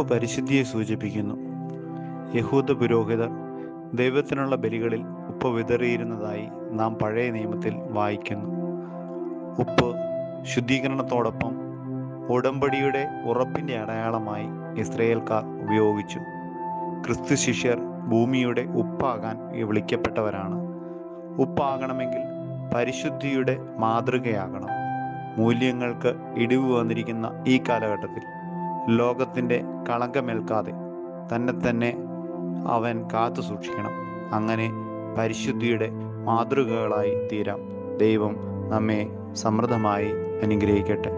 പരിശുദ്ധിയെ സൂചിപ്പിക്കുന്നു യഹൂദ പുരോഹിതർ ദൈവത്തിനുള്ള ബലികളിൽ ഉപ്പ് വിതറിയിരുന്നതായി നാം പഴയ നിയമത്തിൽ വായിക്കുന്നു ഉപ്പ് ശുദ്ധീകരണത്തോടൊപ്പം ഉടമ്പടിയുടെ ഉറപ്പിന്റെ അടയാളമായി ഇസ്രയേൽക്കാർ ഉപയോഗിച്ചു ക്രിസ്തു ശിഷ്യർ ഭൂമിയുടെ ഉപ്പാകാൻ വിളിക്കപ്പെട്ടവരാണ് ഉപ്പാകണമെങ്കിൽ പരിശുദ്ധിയുടെ മാതൃകയാകണം മൂല്യങ്ങൾക്ക് ഇടിവ് വന്നിരിക്കുന്ന ഈ കാലഘട്ടത്തിൽ ലോകത്തിൻ്റെ കളങ്കമേൽക്കാതെ തന്നെ തന്നെ അവൻ കാത്തു സൂക്ഷിക്കണം അങ്ങനെ പരിശുദ്ധിയുടെ മാതൃകകളായി തീരാം ദൈവം നമ്മെ സമൃദ്ധമായി അനുഗ്രഹിക്കട്ടെ